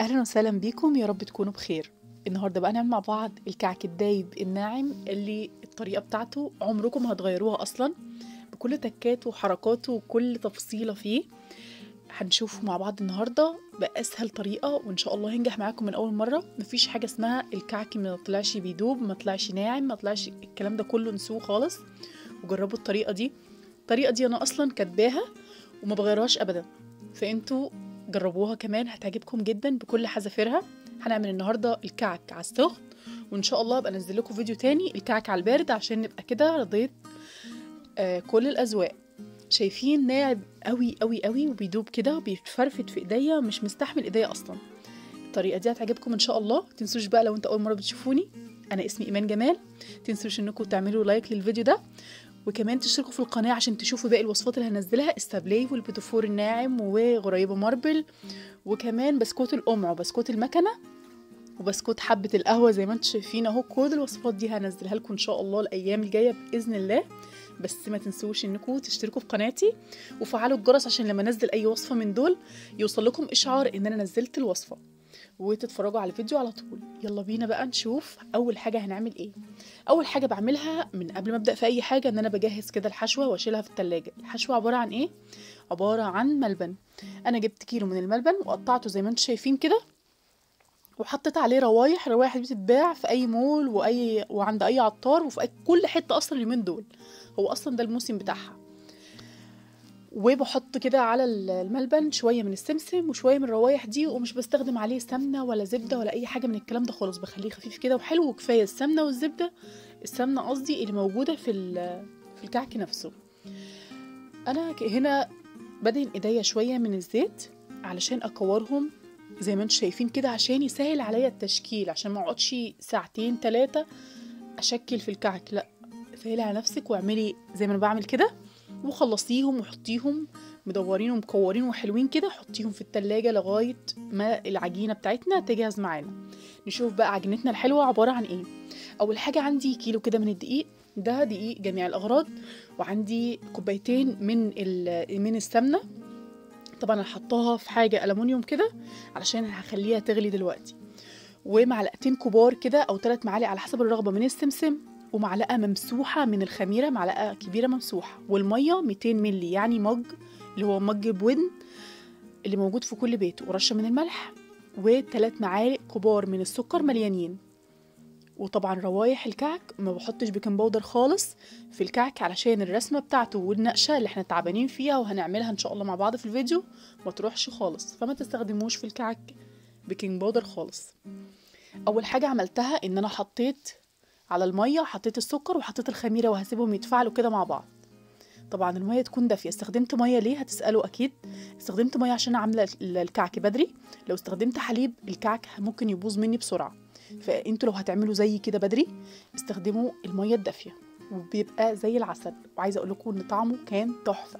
اهلا وسهلا بيكم يا رب تكونوا بخير النهارده بقى نعمل مع بعض الكعك الدايب الناعم اللي الطريقه بتاعته عمركم ما هتغيروها اصلا بكل تكاته وحركاته وكل تفصيله فيه هنشوفه مع بعض النهارده باسهل طريقه وان شاء الله هينجح معاكم من اول مره مفيش حاجه اسمها الكعك ما طلعش بيدوب ما طلعش ناعم ما طلعش الكلام ده كله نسوه خالص وجربوا الطريقه دي الطريقه دي انا اصلا كاتباها وما بغيرهاش ابدا فانتوا جربوها كمان هتعجبكم جدا بكل حذافيرها هنعمل النهارده الكعك على السخن وان شاء الله ابقى انزل لكم فيديو تاني الكعك على البارد عشان نبقى كده رضيت آه كل الاذواق شايفين ناعم قوي قوي قوي وبيدوب كده وبيتفرفت في ايديا مش مستحمل ايديا اصلا الطريقه دي هتعجبكم ان شاء الله تنسوش بقى لو انت اول مره بتشوفوني انا اسمي ايمان جمال تنسوش انكم تعملوا لايك للفيديو ده وكمان تشتركوا في القناة عشان تشوفوا باقي الوصفات اللي هنزلها استابلي والبيتوفور الناعم وغريبة ماربل وكمان بسكوت القمع وبسكوت المكنة وبسكوت حبة القهوة زي ما انتم شايفين اهو كل الوصفات دي هنزلها لكم ان شاء الله الايام الجاية باذن الله بس ما تنسوش انكم تشتركوا في قناتي وفعلوا الجرس عشان لما انزل اي وصفة من دول يوصل لكم اشعار ان انا نزلت الوصفة وتتفرجوا على الفيديو على طول يلا بينا بقى نشوف اول حاجه هنعمل ايه اول حاجه بعملها من قبل ما ابدا في اي حاجه ان انا بجهز كده الحشوه واشيلها في التلاجة الحشوه عباره عن ايه عباره عن ملبن انا جبت كيلو من الملبن وقطعته زي ما انتم شايفين كده وحطيت عليه روايح روايح بتتباع في اي مول واي وعند اي عطار وفي أي كل حته اصلا اليومين دول هو اصلا ده الموسم بتاعها وبحط كده على الملبن شويه من السمسم وشويه من الروايح دي ومش بستخدم عليه سمنه ولا زبده ولا اي حاجه من الكلام ده خالص بخليه خفيف كده وحلو وكفايه السمنه والزبده السمنه قصدي اللي موجوده في في الكعك نفسه انا هنا بدهن ايديا شويه من الزيت علشان اكورهم زي ما انتم شايفين كده عشان يسهل عليا التشكيل عشان ما اقعدش ساعتين ثلاثه اشكل في الكعك لا سهلي على نفسك واعملي زي ما انا بعمل كده وخلصيهم وحطيهم مدورين ومكورين وحلوين كده حطيهم في التلاجة لغاية ما العجينة بتاعتنا تجهز معانا نشوف بقى عجينتنا الحلوة عبارة عن ايه أول حاجة عندي كيلو كده من الدقيق ده دقيق جميع الأغراض وعندي كوبايتين من من السمنة طبعا انا حطاها في حاجة ألمونيوم كده علشان هخليها تغلي دلوقتي ومعلقتين كبار كده أو ثلاث معالق على حسب الرغبة من السمسم ومعلقه ممسوحه من الخميره معلقه كبيره ممسوحه والميه 200 مللي يعني مج اللي هو مج بودن اللي موجود في كل بيت ورشه من الملح وثلاث معالق كبار من السكر مليانين وطبعا روايح الكعك ما بحطش بيكنج باودر خالص في الكعك علشان الرسمه بتاعته والنقشه اللي احنا تعبانين فيها وهنعملها ان شاء الله مع بعض في الفيديو ما تروحش خالص فما تستخدموش في الكعك بيكنج باودر خالص اول حاجه عملتها ان انا حطيت على الميه حطيت السكر وحطيت الخميره وهسيبهم يتفاعلوا كده مع بعض طبعا الميه تكون دافيه استخدمت ميه ليه هتسالوا اكيد استخدمت ميه عشان عامله الكعك بدري لو استخدمت حليب الكعك ممكن يبوظ مني بسرعه فانتوا لو هتعملوا زي كده بدري استخدموا الميه الدافيه وبيبقى زي العسل وعايزه اقول لكم ان طعمه كان تحفه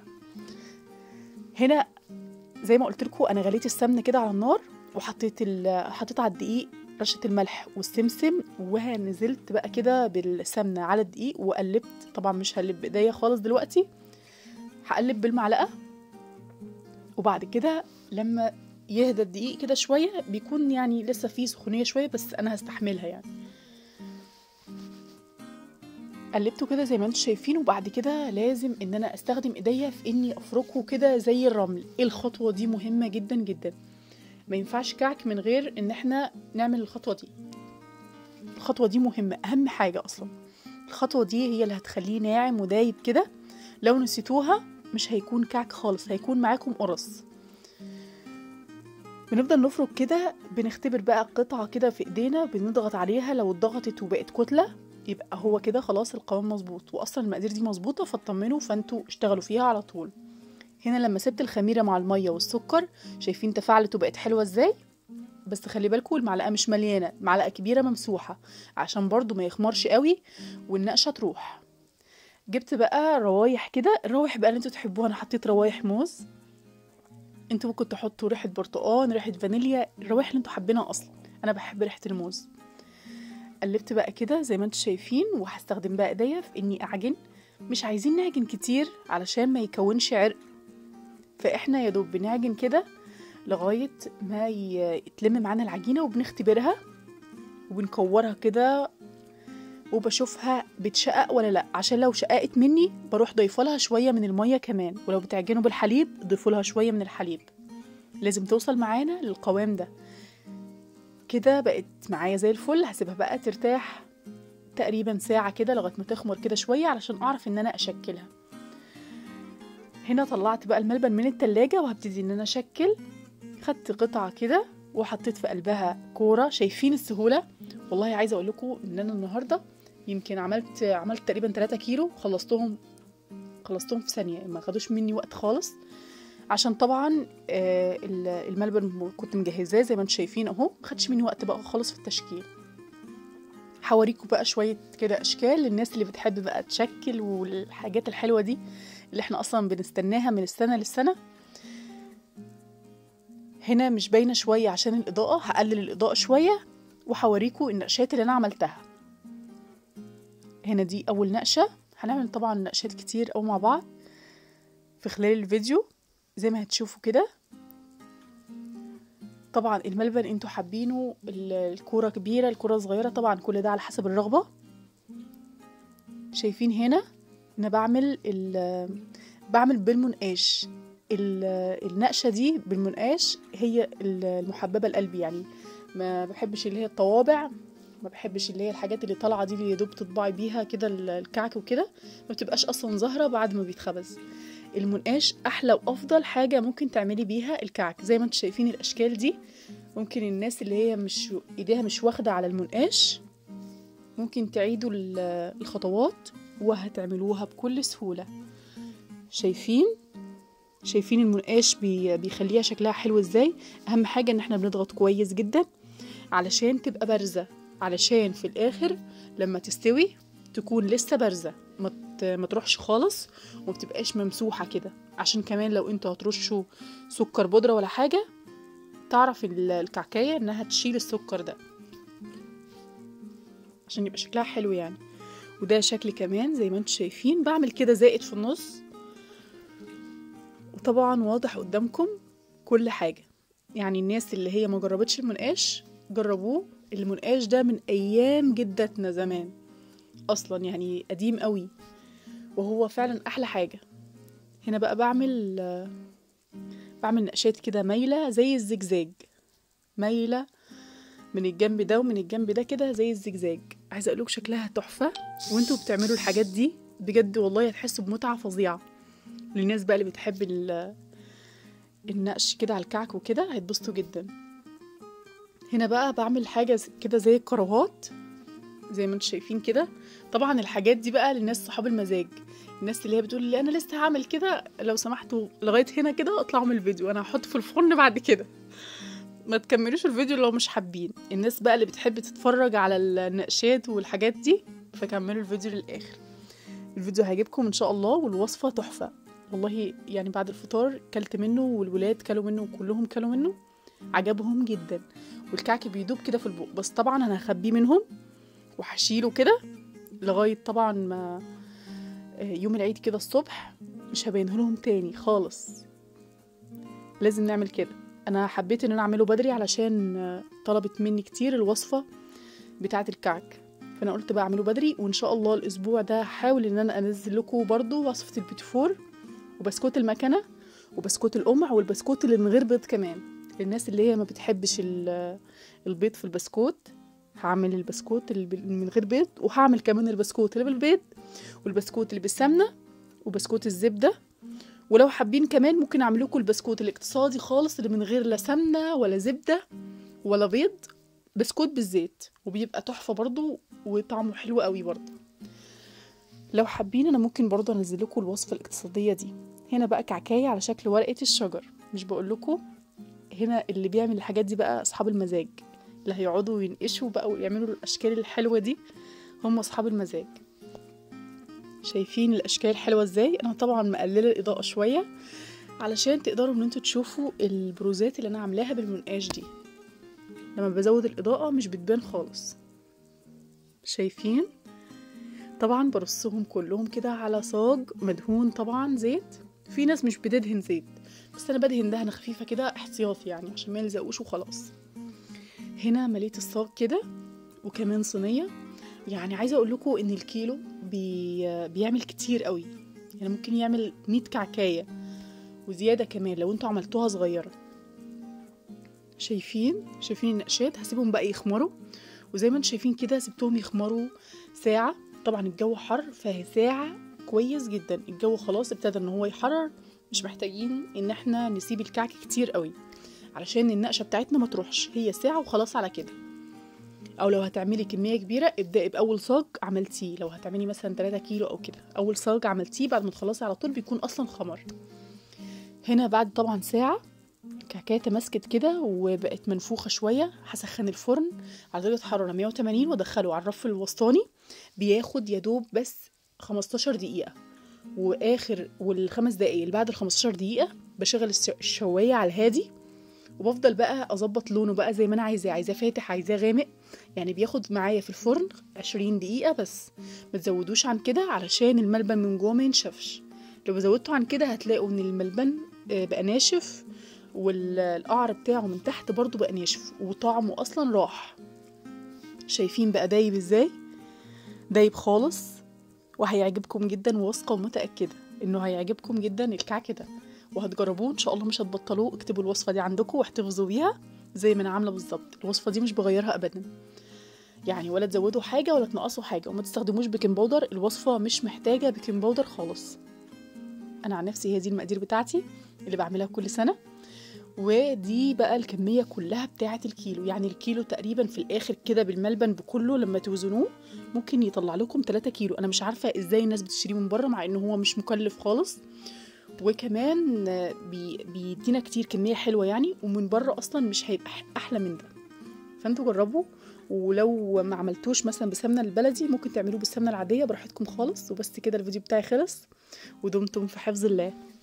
هنا زي ما قلت لكم انا غليت السمنه كده على النار وحطيت حطيت على الدقيق رشة الملح والسمسم ونزلت بقى كده بالسمنة على الدقيق وقلبت طبعا مش هقلب بايديا خالص دلوقتي هقلب بالمعلقة وبعد كده لما يهدى الدقيق كده شوية بيكون يعني لسه فيه سخونية شوية بس أنا هستحملها يعني قلبته كده زي ما انتم شايفين وبعد كده لازم ان انا استخدم ايديا في اني افركه كده زي الرمل الخطوه دي مهمه جدا جدا ما ينفعش كعك من غير ان احنا نعمل الخطوه دي الخطوه دي مهمه اهم حاجه اصلا الخطوه دي هي اللي هتخليه ناعم ودايب كده لو نسيتوها مش هيكون كعك خالص هيكون معاكم قرص بنفضل نفرك كده بنختبر بقى قطعة كده في ايدينا بنضغط عليها لو اتضغطت وبقت كتلة يبقى هو كده خلاص القوام مظبوط واصلا المقادير دي مظبوطة فاطمنوا فانتوا اشتغلوا فيها على طول هنا لما سبت الخميره مع الميه والسكر شايفين تفاعلت وبقت حلوه ازاي بس خلي بالكم المعلقه مش مليانه معلقه كبيره ممسوحه عشان برضو ما يخمرش قوي والنقشه تروح جبت بقى روايح كده الروايح بقى اللي انتوا تحبوها انا حطيت روايح موز انتوا ممكن تحطوا ريحه برتقان ريحه فانيليا الروايح اللي انتوا حابينها اصلا انا بحب ريحه الموز قلبت بقى كده زي ما انتوا شايفين وهستخدم بقى ايديا في اني اعجن مش عايزين نعجن كتير علشان ما يكونش عرق فاحنا يا دوب بنعجن كده لغايه ما ي- يتلم معانا العجينه وبنختبرها وبنكورها كده وبشوفها بتشقق ولا لا عشان لو شققت مني بروح ضيفه لها شويه من الميه كمان ولو بتعجنوا بالحليب ضيفوا لها شويه من الحليب لازم توصل معانا للقوام ده كده بقت معايا زي الفل هسيبها بقى ترتاح تقريبا ساعة كده لغاية ما تخمر كده شوية علشان أعرف إن أنا أشكلها هنا طلعت بقى الملبن من التلاجة وهبتدي إن أنا أشكل خدت قطعة كده وحطيت في قلبها كورة شايفين السهولة والله عايزة أقول لكم إن أنا النهاردة يمكن عملت عملت تقريبا 3 كيلو خلصتهم خلصتهم في ثانية ما خدوش مني وقت خالص عشان طبعا آه، ال- الملبن كنت مجهزاه زي ما انتم شايفين اهو ما خدش مني وقت بقى خالص في التشكيل هوريكم بقى شوية كده أشكال للناس اللي بتحب بقى تشكل والحاجات الحلوة دي اللي احنا أصلا بنستناها من السنة للسنة هنا مش باينة شوية عشان الإضاءة هقلل الإضاءة شوية وهوريكم النقشات اللي أنا عملتها هنا دي أول نقشة هنعمل طبعا نقشات كتير أو مع بعض في خلال الفيديو زي ما هتشوفوا كده طبعا الملبن انتوا حابينه ال- الكوره كبيره الكوره صغيره طبعا كل ده على حسب الرغبه شايفين هنا انا بعمل ال- بعمل بالمنقاش ال- النقشه دي بالمنقاش هي ال- المحببه لقلبي يعني ما بحبش اللي هي الطوابع ما بحبش اللي هي الحاجات اللي طالعه دي اللي يا دوب تطبعي بيها كده ال- الكعك وكده ما بتبقاش اصلا ظاهره بعد ما بيتخبز المنقاش احلى وافضل حاجه ممكن تعملي بيها الكعك زي ما انتم شايفين الاشكال دي ممكن الناس اللي هي مش ايديها مش واخده على المنقاش ممكن تعيدوا ال- الخطوات وهتعملوها بكل سهوله شايفين شايفين المنقاش بي بيخليها شكلها حلو ازاي اهم حاجه ان احنا بنضغط كويس جدا علشان تبقى بارزه علشان في الاخر لما تستوي تكون لسه بارزه ما ت- ما تروحش خالص وما بتبقاش ممسوحه كده عشان كمان لو انتوا هترشوا سكر بودره ولا حاجه تعرف ال- الكعكايه انها تشيل السكر ده عشان يبقى شكلها حلو يعني وده شكل كمان زي ما انتوا شايفين بعمل كده زائد في النص وطبعا واضح قدامكم كل حاجه يعني الناس اللي هي ما جربتش المنقاش جربوه المنقاش ده من ايام جدتنا زمان اصلا يعني قديم قوي وهو فعلا احلى حاجه هنا بقى بعمل آه، بعمل نقشات كده مايله زي الزجزاج مايله من الجنب ده ومن الجنب ده كده زي الزجزاج عايزه اقول لكم شكلها تحفه وانتوا بتعملوا الحاجات دي بجد والله هتحسوا بمتعه فظيعه للناس بقى اللي بتحب ال- النقش كده على الكعك وكده هيتبسطوا جدا هنا بقى بعمل حاجه ز- كده زي الكراهات زي ما انتم شايفين كده طبعا الحاجات دي بقى للناس صحاب المزاج الناس اللي هي بتقول لي انا لسه هعمل كده لو سمحتوا لغايه هنا كده اطلعوا من الفيديو انا هحط في الفرن بعد كده ما تكملوش الفيديو لو مش حابين الناس بقى اللي بتحب تتفرج على النقشات والحاجات دي فكملوا الفيديو للاخر الفيديو هيعجبكم ان شاء الله والوصفه تحفه والله يعني بعد الفطار كلت منه والولاد كلوا منه وكلهم كلوا منه عجبهم جدا والكعك بيدوب كده في البوق بس طبعا انا هخبيه منهم وهشيله كده لغايه طبعا ما آه، يوم العيد كده الصبح مش هبينه لهم تاني خالص لازم نعمل كده انا حبيت ان انا اعمله بدري علشان آه، طلبت مني كتير الوصفه بتاعه الكعك فانا قلت بقى اعمله بدري وان شاء الله الاسبوع ده هحاول ان انا انزل لكم برضو وصفه البيتفور وبسكوت المكنه وبسكوت القمع والبسكوت اللي من غير بيض كمان للناس اللي هي ما بتحبش ال- البيض في البسكوت هعمل البسكوت اللي بال- من غير بيض وهعمل كمان البسكوت اللي بالبيض والبسكوت اللي بالسمنه وبسكوت الزبده ولو حابين كمان ممكن اعمل لكم البسكوت الاقتصادي خالص اللي من غير لا سمنه ولا زبده ولا بيض بسكوت بالزيت وبيبقى تحفه برضو وطعمه حلو قوي برضو لو حابين انا ممكن برضو انزل لكم الوصفه الاقتصاديه دي هنا بقى كعكايه على شكل ورقه الشجر مش بقول لكم هنا اللي بيعمل الحاجات دي بقى اصحاب المزاج اللي هيقعدوا ينقشوا بقى ويعملوا الاشكال الحلوه دي هم اصحاب المزاج شايفين الاشكال الحلوه ازاي انا طبعا مقلله الاضاءه شويه علشان تقدروا ان انتوا تشوفوا البروزات اللي انا عاملاها بالمنقاش دي لما بزود الاضاءه مش بتبان خالص شايفين طبعا برصهم كلهم كده على صاج مدهون طبعا زيت في ناس مش بتدهن زيت بس انا بدهن دهنه خفيفه كده احتياطي يعني عشان ما يلزقوش وخلاص هنا مليت الصاج كده وكمان صينيه يعني عايزه اقول لكم ان الكيلو بي... بيعمل كتير قوي يعني ممكن يعمل 100 كعكايه وزياده كمان لو انتوا عملتوها صغيره شايفين شايفين النقشات هسيبهم بقى يخمروا وزي ما انتم شايفين كده سبتهم يخمروا ساعه طبعا الجو حر فهي ساعه كويس جدا الجو خلاص ابتدى ان هو يحرر مش محتاجين ان احنا نسيب الكعك كتير قوي علشان النقشه بتاعتنا ما تروحش هي ساعه وخلاص على كده او لو هتعملي كميه كبيره ابدأي باول صاج عملتيه لو هتعملي مثلا 3 كيلو او كده اول صاج عملتيه بعد ما تخلصي على طول بيكون اصلا خمر هنا بعد طبعا ساعه الكعكايه تماسكت كده وبقت منفوخه شويه هسخن الفرن على درجه حراره 180 وادخله على الرف الوسطاني بياخد يا دوب بس 15 دقيقه واخر والخمس دقايق اللي بعد ال 15 دقيقه بشغل الشوايه على الهادي وبفضل بقى اظبط لونه بقى زي ما انا عايزاه عايزاه فاتح عايزاه غامق يعني بياخد معايا في الفرن 20 دقيقه بس ما تزودوش عن كده علشان الملبن من جوه ما ينشفش لو زودتوا عن كده هتلاقوا ان الملبن بقى ناشف والقعر بتاعه من تحت برضو بقى ناشف وطعمه اصلا راح شايفين بقى دايب ازاي دايب خالص وهيعجبكم جدا واثقه ومتاكده انه هيعجبكم جدا الكعك ده وهتجربوه ان شاء الله مش هتبطلوه اكتبوا الوصفه دي عندكم واحتفظوا بيها زي ما انا عامله بالظبط الوصفه دي مش بغيرها ابدا يعني ولا تزودوا حاجه ولا تنقصوا حاجه وما تستخدموش بيكنج باودر الوصفه مش محتاجه بيكنج باودر خالص انا عن نفسي هي دي المقادير بتاعتي اللي بعملها كل سنه ودي بقى الكميه كلها بتاعه الكيلو يعني الكيلو تقريبا في الاخر كده بالملبن بكله لما توزنوه ممكن يطلع لكم 3 كيلو انا مش عارفه ازاي الناس بتشتريه من بره مع ان هو مش مكلف خالص وكمان بي بيدينا كتير كميه حلوه يعني ومن بره اصلا مش هيبقى احلى من ده فانتوا جربوا ولو ما عملتوش مثلا بسمنه البلدي ممكن تعملوه بالسمنه العاديه براحتكم خالص وبس كده الفيديو بتاعي خلص ودمتم في حفظ الله